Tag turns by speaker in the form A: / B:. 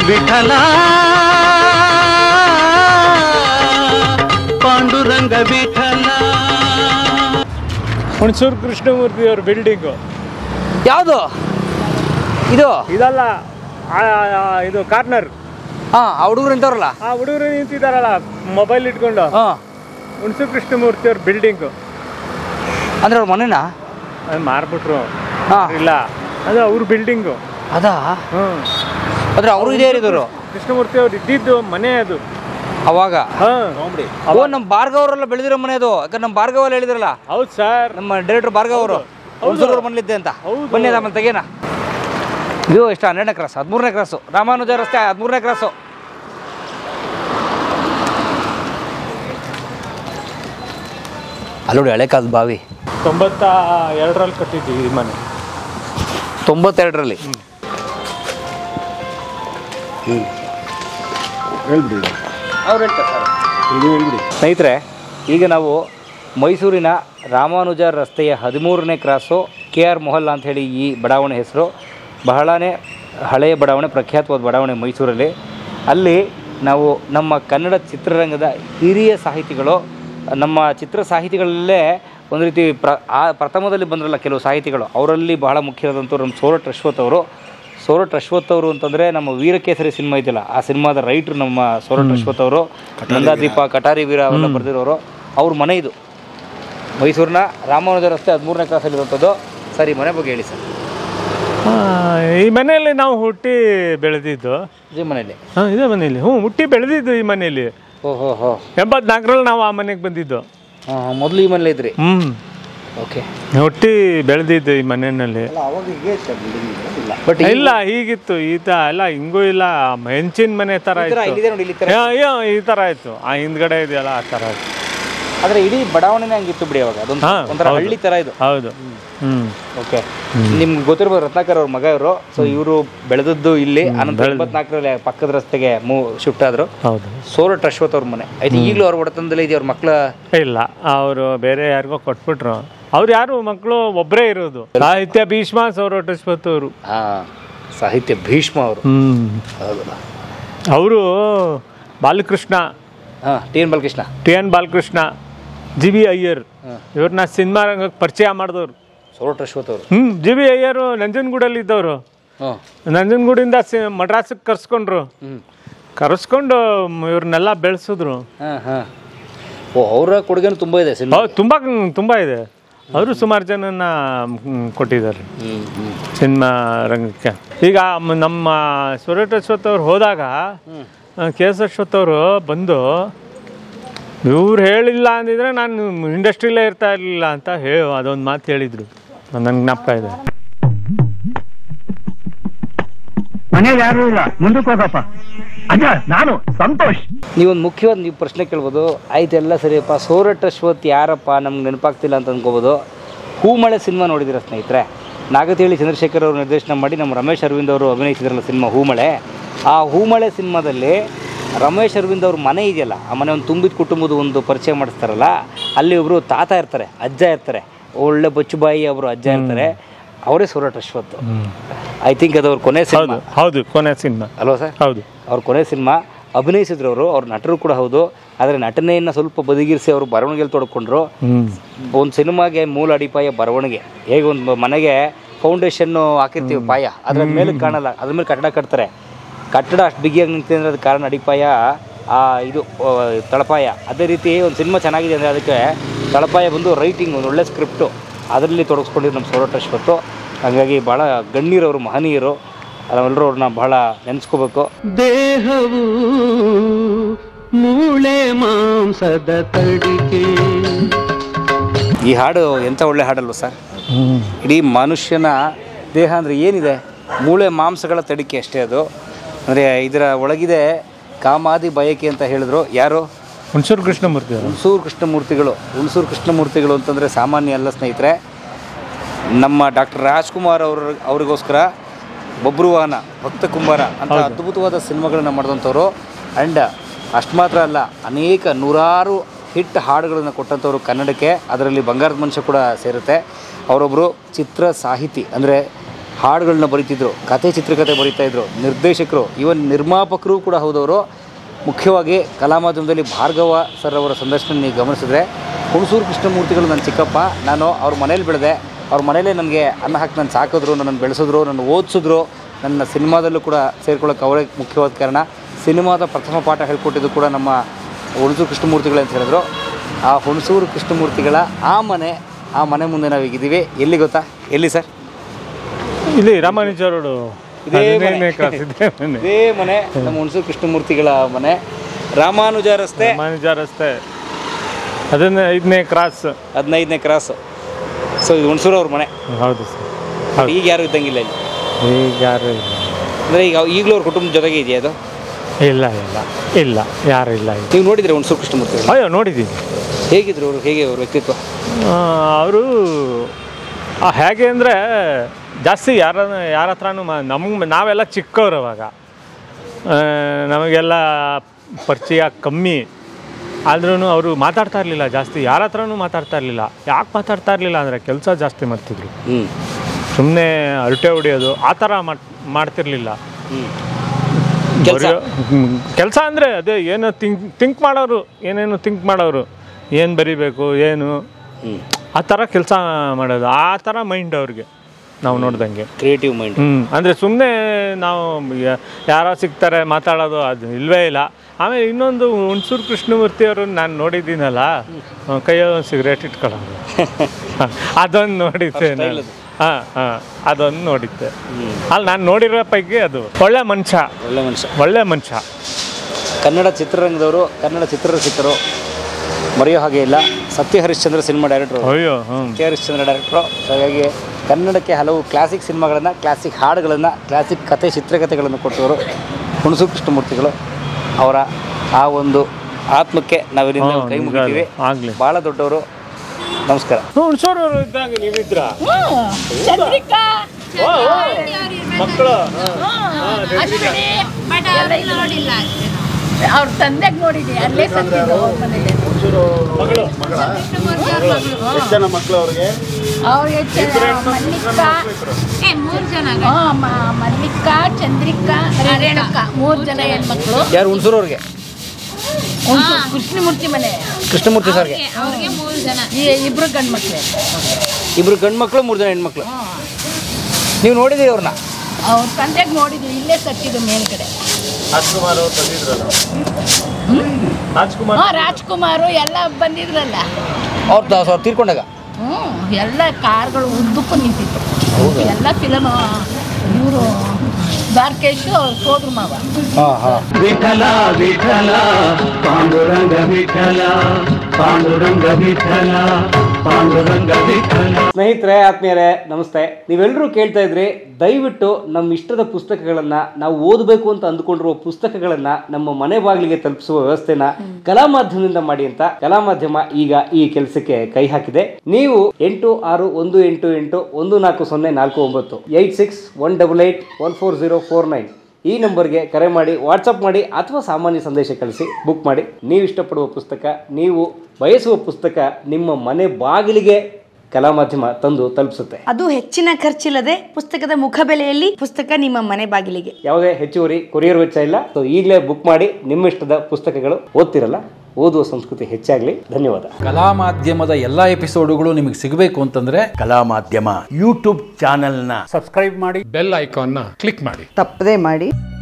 A: ವಿಠಲ ಪಾಂಡುರಂಗ ವಿಠಲ
B: ಹುಣಸೂರು ಕೃಷ್ಣಮೂರ್ತಿ ಅವ್ರ ಬಿಲ್ಡಿಂಗು
C: ಯಾವುದು ಇದು
B: ಇದಲ್ಲ ಆ- ಆ- ಇದು ಕಾರ್ನರ್
C: ಹಾಂ ಆ ಹುಡುಗರು ಇಂಥವ್ರಲ್ಲ
B: ಆ ಹುಡುಗರು ನಿಂತಿದ್ದಾರಲ್ಲ ಮೊಬೈಲ್ ಇಟ್ಕೊಂಡು
C: ಹಾಂ
B: ಹುಣಸೂರು ಕೃಷ್ಣಮೂರ್ತಿ ಅವ್ರ ಬಿಲ್ಡಿಂಗು
C: ಅಂದ್ರೆ ಅವ್ರ ಮನೆನಾ
B: ಅದು ಮಾರ್ಬಿಟ್ರು
C: ಹಾಂ
B: ಇಲ್ಲ ಅದು ಅವ್ರ ಬಿಲ್ಡಿಂಗು
C: ಅದಾ
B: ಹ್ಞೂ
C: ಅಂದ್ರೆ ಅವರು ಇದೇ ಏರಿದವರು
B: ಕೃಷ್ಣಮೂರ್ತಿ ಅವ್ರು ಇದ್ದಿದ್ದು ಮನೆ ಅದು
C: ಅವಾಗ
B: ಹಾಂ
C: ಓ ನಮ್ಮ ಭಾರ್ಗವ್ ಅವರೆಲ್ಲ ಬೆಳೆದಿರೋ ಮನೆ ಅದು ಯಾಕಂದ್ರೆ ನಮ್ಮ ಭಾರ್ಗವ್ ಅಲ್ಲಿ ಹೇಳಿದ್ರಲ್ಲ
B: ಹೌದು ಸರ್
C: ನಮ್ಮ ಡೈರೆಕ್ಟರ್ ಭಾರ್ಗವ್ ಅವರು ಹುಣಸೂರು ಮನೇಲಿದ್ದೆ ಅಂತ
B: ಹೌದು.
C: ಬನ್ನಿ ಆಮೇಲೆ ತೆಗೇನ ಇದು ಎಷ್ಟು ಹನ್ನೆರಡನೇ ಕ್ರಾಸ್ ಹದಿಮೂರನೇ ಕ್ರಾಸು ರಾಮಾನುಜ ರಸ್ತೆ ಹದಿಮೂರನೇ ಕ್ರಾಸು ಅಲ್ಲಿ ನೋಡಿ ಹಳೆ ಕಾಲದ ಬಾವಿ
B: ತೊಂಬತ್ತ ಎರಡರಲ್ಲಿ ಕಟ್ಟಿದ್ವಿ ಈ ಮನೆ
C: ತೊಂಬತ್ತೆರಡರಲ್ಲಿ ಸ್ನೇಹಿತರೆ ಈಗ ನಾವು ಮೈಸೂರಿನ ರಾಮಾನುಜ ರಸ್ತೆಯ ಹದಿಮೂರನೇ ಕ್ರಾಸು ಕೆ ಆರ್ ಮೊಹಲ್ಲಾ ಅಂತ ಹೇಳಿ ಈ ಬಡಾವಣೆ ಹೆಸರು ಬಹಳನೇ ಹಳೆಯ ಬಡಾವಣೆ ಪ್ರಖ್ಯಾತವಾದ ಬಡಾವಣೆ ಮೈಸೂರಲ್ಲಿ ಅಲ್ಲಿ ನಾವು ನಮ್ಮ ಕನ್ನಡ ಚಿತ್ರರಂಗದ ಹಿರಿಯ ಸಾಹಿತಿಗಳು ನಮ್ಮ ಚಿತ್ರ ಸಾಹಿತಿಗಳಲ್ಲೇ ಒಂದು ರೀತಿ ಪ್ರ ಆ ಪ್ರಥಮದಲ್ಲಿ ಬಂದ್ರಲ್ಲ ಕೆಲವು ಸಾಹಿತಿಗಳು ಅವರಲ್ಲಿ ಬಹಳ ಮುಖ್ಯವಾದಂಥವ್ರು ನಮ್ಮ ಸೋರಟ್ ಅಶ್ವಥ್ ಅವರು ಸೋರಟ್ ಅಶ್ವಥ್ ಅವರು ಅಂತಂದರೆ ನಮ್ಮ ವೀರಕೇಸರಿ ಸಿನಿಮಾ ಇದೆಯಲ್ಲ ಆ ಸಿನಿಮಾದ ರೈಟ್ರು ನಮ್ಮ ಸೋರಟ್ ಅಶ್ವಥ್ ಅವರು ನಂದಾದೀಪ ಕಟಾರಿ ವೀರ ಅವೆಲ್ಲ ಬರೆದಿರೋರು ಅವ್ರ ಮನೆ ಇದು ಮೈಸೂರಿನ ರಾಮಾನುಜ ರಸ್ತೆ ಹದಿಮೂರನೇ ಕ್ಲಾಸಲ್ಲಿರುವಂಥದ್ದು ಸರ್ ಈ ಮನೆ ಬಗ್ಗೆ ಹೇಳಿ ಸರ್
B: ಆ, ಈ ಮನೆಯಲ್ಲಿ ನಾವು ಹುಟ್ಟಿ ಬೆಳೆದಿದ್ದು
C: ಇದೇ ಮನೆಯಲ್ಲಿ
B: ಹಾಂ ಇದೇ ಮನೆಯಲ್ಲಿ ಹ್ಞೂ ಹುಟ್ಟಿ ಬೆಳೆದಿದ್ದು ಈ ಮನೆಯಲ್ಲಿ
C: ಓಹೋ ಹೋ
B: ಎಂಬತ್ನಾಲ್ಕರಲ್ಲಿ ನಾವು ಆ ಮನೆಗೆ ಬಂದಿದ್ದು
C: ಹಾಂ ಮೊದಲು ಈ ಮನೇಲಿ ಇದ್ರಿ
B: ಹ್ಞೂ
C: ಓಕೆ
B: ಹುಟ್ಟಿ ಬೆಳೆದಿದ್ದು ಈ ಮನೆಯಲ್ಲಿ
C: ಬಟ್
B: ಇಲ್ಲ ಹೀಗಿತ್ತು ಈ ತ ಎಲ್ಲ ಹಿಂಗೂ ಇಲ್ಲ ಹೆಂಚಿನ ಮನೆ ಥರ ಇತ್ತು
C: ಇಲ್ಲಿದೆ ನೋಡಿ ಇಲ್ಲಿ ತರ
B: ಯಾ- ಯಾ- ಈ ಥರ ಇತ್ತು ಆ ಹಿಂದ್ಗಡೆ ಇದೆಯಲ್ಲ ಆ ಥರ ಇತ್ತು
C: ಆದರೆ ಇಡೀ ಬಡಾವಣೆನೇ ಹಂಗಿತ್ತು ಬಿಡಿ ಅವಾಗ ಅದೊಂದು
B: ಹಾ,
C: ಒಂಥರ
B: ಹೌದು.
C: ಹಳ್ಳಿ ಥರ ಇದು
B: ಹೌದು ಹ್ಞೂ
C: ಓಕೆ ನಿಮ್ಗೆ ಗೊತ್ತಿರ್ಬೋದು ರತ್ನಾಕರ್ ಅವ್ರ ಮಗ ಇವರು ಸೊ ಇವರು ಬೆಳೆದದ್ದು ಇಲ್ಲಿ ಅನಂತರ ಎಂಬತ್ನಾಲ್ಕರಲ್ಲಿ ಪಕ್ಕದ ರಸ್ತೆಗೆ ಮೂ ಶಿಫ್ಟ್ ಆದರು
B: ಹೌದು
C: ಸೋರಟ್ ಅಶ್ವಥ್ ಅವ್ರ ಮನೆ ಆಯ್ತು ಈಗಲೂ ಅವ್ರ ಒಡೆತನದಲ್ಲಿ ಇದೆ ಅವ್ರ ಮಕ್ಕಳ
B: ಇಲ್ಲ ಅವರು ಬೇರೆ ಯಾರಿಗೋ ಕೊಟ್ಬಿಟ್ರು ಅವ್ರು ಯಾರು ಮಕ್ಕಳು ಒಬ್ಬರೇ ಇರೋದು ಸಾಹಿತ್ಯ ಭೀಷ್ಮ ಸೌರಟಸ್ಪತ್ ಅವರು
C: ಹಾಂ ಸಾಹಿತ್ಯ ಭೀಷ್ಮ ಅವರು
B: ಹ್ಮ್
C: ಹೌದಲ್ಲ
B: ಅವರು ಬಾಲಕೃಷ್ಣ
C: ಹಾಂ T N Balakrishna
B: T N Balakrishna G B Iyer ಇವ್ರನ್ನ ಸಿನಿಮಾ ರಂಗಕ್ಕೆ ಪರಿಚಯ ಮಾಡಿದವರು
C: ಸೋರಟ್ ಅಶ್ವಥ್ ಅವರು
B: ಹ್ಮ್ ಜಿ ಬಿ ಅಯ್ಯರು ನಂಜನಗೂಡಲ್ಲಿ ಇದ್ದವರು
C: ಹಾಂ
B: ನಂಜನಗೂಡಿಂದ ಸಿ ಮಡ್ರಾಸಿಗೆ ಕರ್ಸ್ಕೊಂಡ್ರು
C: ಹ್ಞೂ
B: ಕರೆಸ್ಕೊಂಡು ಇವ್ರನ್ನೆಲ್ಲ ಬೆಳೆಸಿದ್ರು
C: ಹಾಂ ಹಾಂ ಓ ಅವರ ಕೊಡುಗೆನೂ ತುಂಬ ಇದೆ ಸಿನಿಮಾ
B: ಹೌದು ತುಂಬ ತುಂಬ ಇದೆ ಅವರು ಸುಮಾರು ಜನನ ಮ್, ಕೊಟ್ಟಿದ್ದಾರೆ
C: ಹ್ಞೂ ಹ್ಞೂ
B: ಸಿನಿಮಾ ರಂಗಕ್ಕೆ ಈಗ ಮ- ನಮ್ಮ ಸುರೇಟ್ ಅಶ್ವಥ್ ಅವ್ರು ಹೋದಾಗ ಕೆ ಎಸ್ ಅಶ್ವಥ್ ಅವರು ಬಂದು ಇವ್ರು ಹೇಳಿಲ್ಲ ಅಂದಿದ್ರೆ ನಾನು ಇಂಡಸ್ಟ್ರಿಲೇ ಇರ್ತಾ ಇರಲಿಲ್ಲ ಅಂತ ಹೇಳಿ ಅದೊಂದು ಮಾತು ಹೇಳಿದ್ರು ನನಗೆ ಜ್ಞಾಪಕ ಇದೆ
D: ಮನೇಲಿ ಯಾರು ಇಲ್ಲ ಮುಂದಕ್ಕೆ ಹೋಗಪ್ಪ ಅಜ್ಜ ನಾನು ಸಂತೋಷ್
C: ನೀವೊಂದು ಮುಖ್ಯವಾದ ನೀವು ಪ್ರಶ್ನೆ ಕೇಳ್ಬೋದು ಆಯ್ತು ಎಲ್ಲ ಸರಿಯಪ್ಪ ಸೋರಟ್ ಅಶ್ವಥ್ ಯಾರಪ್ಪ ನಮ್ಗೆ ನೆನಪಾಗ್ತಿಲ್ಲ ಅಂತ ಅನ್ಕೋಬೋದು ಹೂಮಳೆ ಸಿನಿಮಾ ನೋಡಿದಿರ ಸ್ನೇಹಿತರೆ ನಾಗತಿಹಳ್ಳಿ ಚಂದ್ರಶೇಖರ್ ಅವರು ನಿರ್ದೇಶನ ಮಾಡಿ ನಮ್ಮ ರಮೇಶ್ ಅರವಿಂದ್ ಅವರು ಅಭಿನಯಿಸಿದ್ರಲ್ಲ ಸಿನಿಮಾ ಹೂಮಳೆ ಆ ಹೂಮಳೆ ಸಿನಿಮಾದಲ್ಲಿ ರಮೇಶ್ ಅರವಿಂದ್ ಅವ್ರ ಮನೆ ಇದೆಯಲ್ಲ ಆ ಮನೆ ಒಂದು ತುಂಬಿದ ಕುಟುಂಬದ ಒಂದು ಪರಿಚಯ ಮಾಡಿಸ್ತಾರಲ್ಲ ಅಲ್ಲಿ ಒಬ್ಬರು ತಾತ ಇರ್ತಾರೆ ಅಜ್ಜ ಇರ್ತಾರೆ ಒಳ್ಳೆ ಬಚ್ಚುಬಾಯಿ ಅವರು ಅಜ್ಜ ಇರ್ತಾರೆ ಅವರೇ ಸೋರಟ್ ಅಶ್ವಥ್ ಐ ಥಿಂಕ್ ಅದು ಅವ್ರ ಕೊನೆ ಸಿನಿಮಾ
B: ಹೌದು ಹೌದು ಕೊನೆ ಸಿನಿಮಾ
C: ಅಲ್ವಾ ಸರ್
B: ಹೌದು
C: ಅವ್ರ ಕೊನೆ ಸಿನಿಮಾ ಅಭಿನಯಿಸಿದ್ರು ಅವರು ಅವ್ರ ನಟರು ಕೂಡ ಹೌದು ಆದರೆ ನಟನೆಯನ್ನು ಸ್ವಲ್ಪ ಬದಿಗಿರಿಸಿ ಅವರು ಬರವಣಿಗೆಯಲ್ಲಿ ತೊಡ್ಕೊಂಡ್ರು
B: ಹ್ಮ್
C: ಒಂದು ಸಿನಿಮಾಗೆ ಮೂಲ ಅಡಿಪಾಯ ಬರವಣಿಗೆ ಹೇಗೆ ಒಂದು ಮನೆಗೆ ಫೌಂಡೇಶನ್ನು ಹಾಕಿರ್ತೀವಿ ಪಾಯ ಅದ್ರ ಮೇಲೆ ಕಾಣಲ್ಲ ಅದ್ರ ಮೇಲೆ ಕಟ್ಟಡ ಕಟ್ತಾರೆ ಕಟ್ಟಡ ಅಷ್ಟು ಬಿಗಿಯಾಗಿ ನಿಂತಿದೆ ಅಂದರೆ ಅದು ಕಾರಣ ಅಡಿಪಾಯ ಆ ಇದು ಆ, ತಳಪಾಯ ಅದೇ ರೀತಿ ಒಂದು ಸಿನಿಮಾ ಚೆನ್ನಾಗಿದೆ ಅಂದರೆ ಅದಕ್ಕೆ ತಳಪಾಯ ಬಂದು ರೈಟಿಂಗ್ ಒಂದು ಒಳ್ಳೆ ಸ್ಕ್ರಿಪ್ಟು ಅದರಲ್ಲಿ ತೊಡಗಿಸ್ಕೊಂಡಿದ್ದು ನಮ್ಮ ಸೌರಟ್ ಅಶ್ವತ್ತು ಹಾಗಾಗಿ ಭಾಳ ಗಣ್ಯರವರು ಮಹನೀಯರು ನಾವೆಲ್ಲರೂ ಅವ್ರನ್ನ ಭಾಳ ನೆನೆಸ್ಕೋಬೇಕು
A: ದೇಹವು ಮೂಳೆ ಮಾಂಸದ ತಡಿಕೆ
C: ಈ ಹಾಡು ಎಂಥ ಒಳ್ಳೆ ಹಾಡಲ್ವ ಸರ್
B: ಹ್ಮ್
C: ಇಡೀ ಮನುಷ್ಯನ ದೇಹ ಅಂದರೆ ಏನಿದೆ ಮೂಳೆ ಮಾಂಸಗಳ ತಡಿಕೆ ಅಷ್ಟೇ ಅದು ಅಂದರೆ ಇದರ ಒಳಗಿದೆ ಕಾಮಾದಿ ಬಯಕೆ ಅಂತ ಹೇಳಿದ್ರು ಯಾರು
B: ಹುಣಸೂರು ಕೃಷ್ಣಮೂರ್ತಿ ಅವರು
C: ಹುಣಸೂರು ಕೃಷ್ಣಮೂರ್ತಿಗಳು ಹುಣಸೂರು ಕೃಷ್ಣಮೂರ್ತಿಗಳು ಅಂತಂದರೆ ಸಾಮಾನ್ಯ ಅಲ್ಲ ಸ್ನೇಹಿತರೆ ನಮ್ಮ ಡಾಕ್ಟರ್ ರಾಜ್ಕುಮಾರ್ ಅವ್ರ ಅವ್ರಿಗೋಸ್ಕರ ಬಬ್ರುವಾಹನ ಭಕ್ತ ಕುಂಬಾರ ಅಂತ ಅದ್ಭುತವಾದ ಸಿನಿಮಾಗಳನ್ನ ಮಾಡಿದಂಥವ್ರು ಆ್ಯಂಡ್ ಅಷ್ಟು ಮಾತ್ರ ಅಲ್ಲ ಅನೇಕ ನೂರಾರು ಹಿಟ್ ಹಾಡುಗಳನ್ನು ಕೊಟ್ಟಂಥವ್ರು ಕನ್ನಡಕ್ಕೆ ಅದರಲ್ಲಿ ಬಂಗಾರದ ಮನುಷ್ಯ ಕೂಡ ಸೇರುತ್ತೆ ಅವರೊಬ್ಬರು ಚಿತ್ರ ಸಾಹಿತಿ ಅಂದರೆ ಹಾಡುಗಳನ್ನ ಬರೀತಿದ್ರು ಕತೆ ಚಿತ್ರಕಥೆ ಬರೀತಾ ಇದ್ರು ನಿರ್ದೇಶಕರು ಇವನ್ ನಿರ್ಮಾಪಕರು ಕೂಡ ಹೌದವರು ಮುಖ್ಯವಾಗಿ ಕಲಾ ಮಾಧ್ಯಮದಲ್ಲಿ ಭಾರ್ಗವ ಸರ್ ಅವರ ಸಂದರ್ಶನ ನೀವು ಗಮನಿಸಿದ್ರೆ ಹುಣಸೂರು ಕೃಷ್ಣಮೂರ್ತಿಗಳು ನನ್ನ ಚಿಕ್ಕಪ್ಪ ನಾನು ಅವ್ರ ಮನೇಲಿ ಬೆಳೆದೆ ಅವ್ರ ಮನೇಲೇ ನನಗೆ ಅನ್ನ ಹಾಕಿ ನನ್ನ ಸಾಕಿದ್ರು ನನ್ನನ್ನು ಬೆಳೆಸಿದ್ರು ನನ್ನ ಓದಿಸಿದ್ರು ನನ್ನ ಸಿನಿಮಾದಲ್ಲೂ ಕೂಡ ಸೇರ್ಕೊಳ್ಳೋಕೆ ಅವರೇ ಮುಖ್ಯವಾದ ಕಾರಣ ಸಿನಿಮಾದ ಪ್ರಥಮ ಪಾಠ ಹೇಳ್ಕೊಟ್ಟಿದ್ದು ಕೂಡ ನಮ್ಮ ಹುಣಸೂರು ಕೃಷ್ಣಮೂರ್ತಿಗಳು ಅಂತ ಹೇಳಿದ್ರು ಆ ಹುಣಸೂರು ಕೃಷ್ಣಮೂರ್ತಿಗಳ ಆ ಮನೆ ಆ ಮನೆ ಮುಂದೆ ನಾವು ಈಗಿದ್ದೀವಿ ಎಲ್ಲಿ ಗೊತ್ತಾ ಎಲ್ಲಿ ಸರ್
B: ಇಲ್ಲಿ ರಾಮಾನುಜ ರೋಡು
C: ಇದೇ
B: ಹದಿನೈದನೇ
C: ಮನೆ.
B: ಕ್ರಾಸ್ ಇದೇ ಮನೆ
C: ಇದೇ ಮನೆ ನಮ್ಮ ಹುಣಸೂರು ಕೃಷ್ಣಮೂರ್ತಿಗಳ ಮನೆ ರಾಮಾನುಜ ರಸ್ತೆ
B: ರಾಮಾನುಜ ರಸ್ತೆ ಅದನ್ನ ಐದನೇ ಕ್ರಾಸ್
C: ಹದಿನೈದನೇ ಕ್ರಾಸ್ ಸೊ ಇದು ಹುಣಸೂರು ಅವ್ರ ಮನೆ
B: ಹೌದು ಸರ್ ಹೌದು
C: ಈಗ ಯಾರು ಇದ್ದಂಗಿಲ್ಲ ಇಲ್ಲಿ
B: ಈಗ ಯಾರು ಇಲ್ಲ
C: ಅಂದರೆ ಈಗ ಈಗಲೂ ಅವ್ರ ಕುಟುಂಬದ ಜೊತೆಗೆ ಇದೆಯಾ ಅದು
B: ಇಲ್ಲ ಇಲ್ಲ ಇಲ್ಲ ಯಾರು ಇಲ್ಲ ಈಗ
C: ನೀವು ನೋಡಿದ್ರೆ ಹುಣಸೂರು ಕೃಷ್ಣಮೂರ್ತಿಗಳು
B: ಅಯ್ಯೋ ನೋಡಿದ್ದೀನಿ
C: ಹೇಗಿದ್ರು ಅವರು ಹೇಗೆ ಅವ್ರ ವ್ಯಕ್ತಿತ್ವ
B: ಅವರು ಹೇಗೆ ಅಂದರೆ ಜಾಸ್ತಿ ಯಾರ ಯಾರ ಹತ್ರನೂ ನಮ್ಗೆ ನಾವೆಲ್ಲ ಚಿಕ್ಕವ್ರು ಅವಾಗ ಆ, ನಮಗೆಲ್ಲ ಪರಿಚಯ ಕಮ್ಮಿ ಆದ್ರೂ ಅವರು ಮಾತಾಡ್ತಾ ಇರಲಿಲ್ಲ ಜಾಸ್ತಿ ಯಾರ ಹತ್ರನೂ ಮಾತಾಡ್ತಾ ಇರಲಿಲ್ಲ ಯಾಕೆ ಮಾತಾಡ್ತಾ ಇರಲಿಲ್ಲ ಅಂದರೆ ಕೆಲಸ ಜಾಸ್ತಿ ಮಾಡ್ತಿದ್ರು
C: ಹ್ಞೂ
B: ಸುಮ್ಮನೆ ಅರಟೆ ಹೊಡಿಯೋದು ಆ ಥರ ಮಾಡ್- ಮಾಡ್ತಿರ್ಲಿಲ್ಲ
C: ಹ್ಞೂ ಕೆಲಸ
B: ಕೆಲಸ ಅಂದರೆ ಅದೇ ಏನು ಥಿಂಕ್ ಥಿಂಕ್ ಮಾಡೋರು ಏನೇನು ಥಿಂಕ್ ಮಾಡೋರು ಏನು ಬರಿಬೇಕು ಏನು
C: ಹ್ಞೂ
B: ಆ ಥರ ಕೆಲಸ ಮಾಡೋದು ಆ ಥರ ಮೈಂಡ್ ಅವ್ರಿಗೆ ನಾವು ನೋಡ್ದಂಗೆ
C: ಕ್ರಿಯೇಟಿವ್ ಮೈಂಡ್
B: ಹ್ಞೂ ಅಂದರೆ ಸುಮ್ಮನೆ ನಾವು ಯ- ಯಾರೋ ಸಿಗ್ತಾರೆ ಮಾತಾಡೋದು ಅದು ಇಲ್ವೇ ಇಲ್ಲ ಆಮೇಲೆ ಇನ್ನೊಂದು ಹುಣಸೂರು ಕೃಷ್ಣಮೂರ್ತಿ ಅವರು ನಾನು ನೋಡಿದ್ದೀನಲ್ಲ ಕೈಯಲ್ಲಿ ಒಂದು ಸಿಗರೇಟ್ ಇಟ್ಕೊಳ್ಳೋದು ಅದೊಂದು ನೋಡಿದ್ದೆ ನಾನು ಹಾಂ ಹಾಂ ಅದೊಂದು ನೋಡಿದ್ದೆ ಅಲ್ಲಿ ನಾನು ನೋಡಿರೋ ಪೈಕಿ ಅದು ಒಳ್ಳೆ ಮನುಷ್ಯ
C: ಒಳ್ಳೆ ಮನುಷ್ಯ
B: ಒಳ್ಳೆ ಮನುಷ್ಯ
C: ಕನ್ನಡ ಚಿತ್ರರಂಗದವರು ಕನ್ನಡ ಚಿತ್ರರಸಿಕರು ಮರೆಯೋ ಹಾಗೆ ಇಲ್ಲ ಸತ್ಯ ಹರಿಶ್ಚಂದ್ರ ಸಿನಿಮಾ ಡೈರೆಕ್ಟ್ರು
B: ಅಯ್ಯೋ ಹ್ಞೂ
C: ಸತ್ಯ ಹರಿಶ್ಚಂದ್ರ ಡೈರೆಕ್ಟ್ರು ಹಾಗಾಗಿ ಕನ್ನಡಕ್ಕೆ ಹಲವು ಕ್ಲಾಸಿಕ್ ಸಿನಿಮಾಗಳನ್ನು ಕ್ಲಾಸಿಕ್ ಹಾಡುಗಳನ್ನು ಕ್ಲಾಸಿಕ್ ಕತೆ ಚಿತ್ರಕಥೆಗಳನ್ನು ಕೊಟ್ಟವರು ಹುಣಸೂರು ಕೃಷ್ಣಮೂರ್ತಿಗಳು ಅವರ ಆ ಒಂದು ಆತ್ಮಕ್ಕೆ ನಾವಿಲ್ಲಿಂದ
B: ಹಾ,
C: ಕೈ
B: ನಿಜ
C: ಮುಗಿತೀವಿ
B: ಅದು. ಆಗ್ಲಿ.
C: ಭಾಳ ದೊಡ್ಡವರು ನಮಸ್ಕಾರ
B: ಹುಣಸೂರು ಇದ್ದಾಗ ನೀವಿದ್ರ
E: ಚಂದ್ರಿಕಾ
B: ಮಕ್ಕಳು
E: ಅಶ್ವಿನಿ ಎಲ್ಲ ಇಲ್ಲಿ ನೋಡಿಲ್ಲ ಅವ್ರ ತಂದೆಗೆ ನೋಡಿದ್ದೆ ಅಲ್ಲೇ ಸತ್ತಿದ್ದು ಅವ್ರ ಮನೇಲಿ
B: ಮಗಳು
F: ಜನ ಮಕ್ಕಳು ಅವ್ರಿಗೆ
E: ಅವ್ರಿಗೆ ಚ- ಮಲ್ಲಿಕಾ
G: ಮೂರು ಜನ
E: ಹಾ, ಮ- ಮಲ್ಲಿಕಾ ಚಂದ್ರಿಕಾ ರೇಣುಕಾ ಮೂರು ಜನ ಹೆಣ್ಮಕ್ಳು
C: ಯಾರು ಹುಣಸೂರವ್ರಿಗೆ
E: ಒಂದು ಕೃಷ್ಣಮೂರ್ತಿ ಮನೆ
C: ಕೃಷ್ಣಮೂರ್ತಿ ಸರ್ಗೆ
G: ಅವ್ರಿಗೆ ಮೂರು ಜನ
E: ಈ ಇಬ್ರು ಗಂಡು ಮಕ್ಳು
C: ಇಬ್ರು ಗಂಡು ಮಕ್ಕಳು ಮೂರು ಜನ ಹೆಣ್ಮಕ್ಳು ನೀವು ನೋಡಿದ್ದೀರಿ ಅವ್ರನ್ನ
E: ಅವ್ರ ತಂದೆಗೆ ನೋಡಿದ್ವಿ ಇಲ್ಲೇ ಸತ್ತಿದ್ದು ಮೇಲ್ಗಡೆ
B: ರಾಜ್ಕುಮಾರ್ ಅವ್ರು ಬಂದಿದ್ರಲ್ಲ ರಾಜ್ಕುಮಾರ್
E: ಹಾ ರಾಜ್ಕುಮಾರು ಎಲ್ಲ ಬಂದಿದ್ರಲ್ಲ
C: ಅವ್ರು ತ- ಅವ್ರು ತೀರ್ಕೊಂಡಾಗ
E: ಹ್ಞೂ ಎಲ್ಲ ಕಾರ್ಗಳು ಉದ್ದಕ್ಕೂ ನಿಂತಿತ್ತು ಎಲ್ಲ ಫಿಲಮ್ ಇವರು ದ್ವಾರಕೇಶು ಅವ್ರ ಸೋದ್ರ ಮಾವ
C: ಹಾಂ ಹಾಂ
A: ವಿಠಲ ವಿಠಲ ಪಾಂಡುರಂಗ ವಿಠಲ ಪಾಂಡುರಂಗ ವಿಠಲ ಪಾಂಡುರಂಗ ವಿಠಲ
C: ಸ್ನೇಹಿತರೆ ಆತ್ಮೀಯರೇ ನಮಸ್ತೆ ನೀವೆಲ್ಲರೂ ಕೇಳ್ತಾ ಇದ್ರಿ ದಯವಿಟ್ಟು ನಮ್ಮ ಇಷ್ಟದ ಪುಸ್ತಕಗಳನ್ನು ನಾವು ಓದಬೇಕು ಅಂತ ಅಂದುಕೊಂಡಿರುವ ಪುಸ್ತಕಗಳನ್ನು ನಮ್ಮ ಮನೆ ಬಾಗಿಲಿಗೆ ತಲುಪಿಸುವ ವ್ಯವಸ್ಥೆನ ಕಲಾ ಮಾಧ್ಯಮದಿಂದ ಮಾಡಿ ಅಂತ ಕಲಾ ಮಾಧ್ಯಮ ಈಗ ಈ ಕೆಲಸಕ್ಕೆ ಕೈ ಹಾಕಿದೆ ನೀವು ಎಂಟು ಆರು ಒಂದು ಎಂಟು ಎಂಟು ಒಂದು ನಾಲ್ಕು ಸೊನ್ನೆ ನಾಲ್ಕು ಒಂಬತ್ತು eight six one double eight one four zero four nine ಈ ನಂಬರ್ಗೆ ಕರೆ ಮಾಡಿ ವಾಟ್ಸಪ್ ಮಾಡಿ ಅಥವಾ ಸಾಮಾನ್ಯ ಸಂದೇಶ ಕಳಿಸಿ ಬುಕ್ ಮಾಡಿ ನೀವು ಇಷ್ಟಪಡುವ ಪುಸ್ತಕ ನೀವು ಬಯಸುವ ಪುಸ್ತಕ ನಿಮ್ಮ ಮನೆ ಬಾಗಿಲಿಗೆ ಕಲಾ ಮಾಧ್ಯಮ ತಂದು ತಲುಪಿಸುತ್ತೆ
H: ಅದು ಹೆಚ್ಚಿನ ಖರ್ಚಿಲ್ಲದೆ ಪುಸ್ತಕದ ಮುಖಬೆಲೆಯಲ್ಲಿ ಪುಸ್ತಕ ನಿಮ್ಮ ಮನೆ ಬಾಗಿಲಿಗೆ
C: ಯಾವುದೇ ಹೆಚ್ಚುವರಿ ಕೊರಿಯರ್ ವೆಚ್ಚ ಇಲ್ಲ ಸೊ ಈಗಲೇ ಬುಕ್ ಮಾಡಿ ನಿಮ್ಮ ಇಷ್ಟದ ಪುಸ್ತಕಗಳು ಓದ್ತಿರಲ್ಲ ಓದುವ ಸಂಸ್ಕೃತಿ ಹೆಚ್ಚಾಗಲಿ ಧನ್ಯವಾದ
I: ಕಲಾ ಮಾಧ್ಯಮದ ಎಲ್ಲ ಎಪಿಸೋಡುಗಳು ನಿಮಗೆ ಸಿಗಬೇಕು ಅಂತಂದ್ರೆ
J: ಕಲಾ ಮಾಧ್ಯಮ ಯೂಟ್ಯೂಬ್ ಚಾನೆಲ್ನ
K: ಬೆಲ್ ಐಕಾನ್ನ ಕ್ಲಿಕ್ ಮಾಡಿ
H: ತಪ್ಪದೇ ಮಾಡಿ